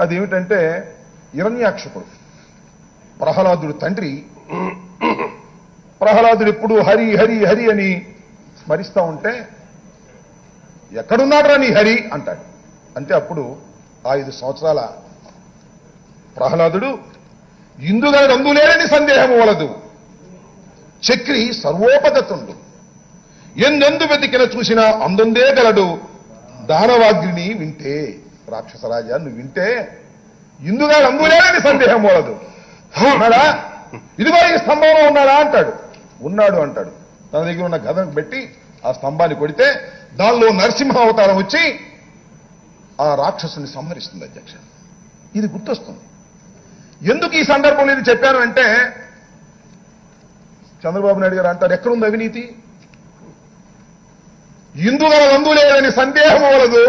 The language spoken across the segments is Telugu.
అదేమిటంటే హిరణ్యాక్షకుడు ప్రహ్లాదుడు తండ్రి ప్రహ్లాదుడు ఎప్పుడు హరి హరి హరి అని స్మరిస్తా ఉంటే ఎక్కడున్నాడురా నీ హరి అంటాడు అంటే అప్పుడు ఐదు సంవత్సరాల ప్రహ్లాదుడు ఇందుగా రంగులేని సందేహం వలదు చక్రి సర్వోపగతుండు ఎందెందు వెతికిన చూసినా అందందే గలడు దానవాగ్ని వింటే రాక్షసరాజా నువ్వు వింటే ఇందుగా రంగులేని సందేహం వలదు ఉన్నాడా ఇదిగో ఈ స్తంభంలో ఉన్నాడా అంటాడు ఉన్నాడు అంటాడు తన దగ్గర ఉన్న గదం పెట్టి ఆ స్తంభాన్ని కొడితే దానిలో నరసింహ అవతారం వచ్చి ఆ రాక్షసుని సంహరిస్తుంది అధ్యక్ష ఇది గుర్తొస్తుంది ఎందుకు ఈ సందర్భంలో ఇది చెప్పాను అంటే చంద్రబాబు నాయుడు గారు అంటారు ఎక్కడుంది అవినీతి ఇందుగల నందు లేదని సందేహం వలదు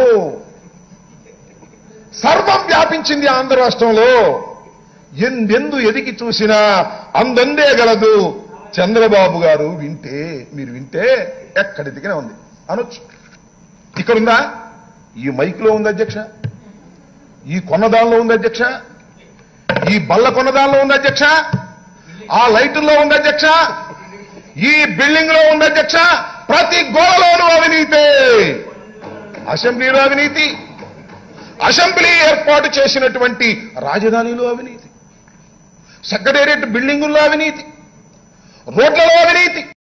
సర్వం వ్యాపించింది ఆంధ్ర రాష్ట్రంలో ఎందెందు ఎదిగి చూసినా అందందే గలదు చంద్రబాబు గారు వింటే మీరు వింటే ఎక్కడి దిగిన ఉంది అనొచ్చు ఇక్కడుందా ఈ మైక్లో ఉంది అధ్యక్ష ఈ కొన్నదానిలో ఉంది అధ్యక్ష ఈ బల్ల కొన్నదానిలో ఉంది అధ్యక్ష ఆ లైటుల్లో ఉంది అధ్యక్ష ఈ బిల్డింగ్ లో ఉంది అధ్యక్ష ప్రతి గోడలోనూ అవినీతే అసెంబ్లీలో అవినీతి అసెంబ్లీ ఏర్పాటు చేసినటువంటి రాజధానిలో అవినీతి సెక్రటేరియట్ బిల్డింగుల్లో అవినీతి రోడ్లలో అవినీతి